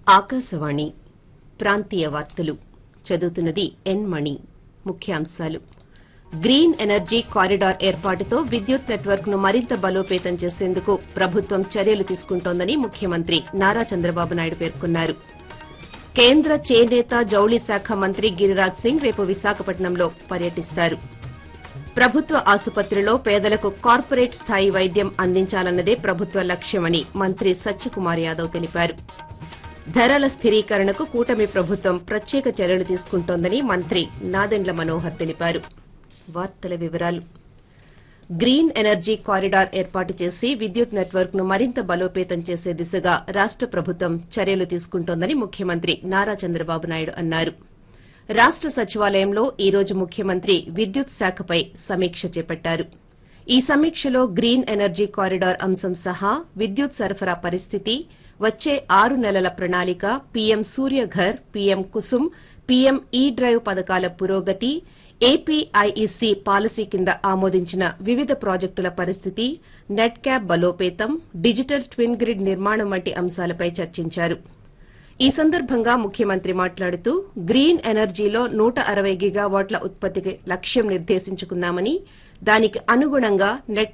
ఆకాశవాణి ప్రాంతీయ వార్తలు చదువుతున్నది ఎన్ మణి ముఖ్యాంశాలు గ్రీన్ ఎనర్జీ కారిడార్ ఏర్పాటుతో విద్యుత్ నెట్వర్క్ ను మరింత బలోపేతం చేసేందుకు ప్రభుత్వం చర్యలు తీసుకుంటోందని ముఖ్యమంత్రి నారా చంద్రబాబు నాయుడు పేర్కొన్నారు కేంద్ర చేనేత జౌళి శాఖ మంత్రి గిరిరాజ్ సింగ్ రేపు విశాఖపట్నంలో పర్యటిస్తారు ప్రభుత్వ ఆసుపత్రిలో పేదలకు కార్పొరేట్ స్థాయి వైద్యం అందించాలన్నదే ప్రభుత్వ లక్ష్యమని మంత్రి సత్యకుమార్ యాదవ్ తెలిపారు ధరల స్థిరీకరణకు కూటమి ప్రభుత్వం ప్రత్యేక చర్యలు తీసుకుంటోందని మంత్రి నాదెండ్ల మనోహర్ తెలిపారు వార్తల వివరాలు గ్రీన్ ఎనర్జీ కారిడార్ ఏర్పాటు చేసి విద్యుత్ నెట్వర్క్ ను మరింత బలోపేతం చేసే దిశగా రాష్ట ప్రభుత్వం చర్యలు తీసుకుంటోందని ముఖ్యమంత్రి నారా చంద్రబాబు నాయుడు అన్నారు రాష్ట సచివాలయంలో ఈ రోజు ముఖ్యమంత్రి విద్యుత్ శాఖపై సమీక్ష చేపట్టారు ఈ సమీక్షలో గ్రీన్ ఎనర్జీ కారిడార్ అంశం సహా విద్యుత్ సరఫరా పరిస్థితి వచ్చే ఆరు నెలల ప్రణాళిక PM Suryaghar PM Kusum PM E drive పథకాల పురోగతి ఏపీఐఈసీ పాలసీ కింద ఆమోదించిన వివిధ ప్రాజెక్టుల పరిస్థితి నెట్ క్యాప్ బలోపేతం డిజిటల్ ట్విన్ గ్రిడ్ నిర్మాణం వంటి అంశాలపై చర్చించారు ఈ సందర్భంగా ముఖ్యమంత్రి మాట్లాడుతూ గ్రీన్ ఎనర్జీలో నూట అరవై గిగావాట్ల ఉత్పత్తికి లక్ష్యం నిర్దేశించుకున్నామని దానికి అనుగుణంగా నెట్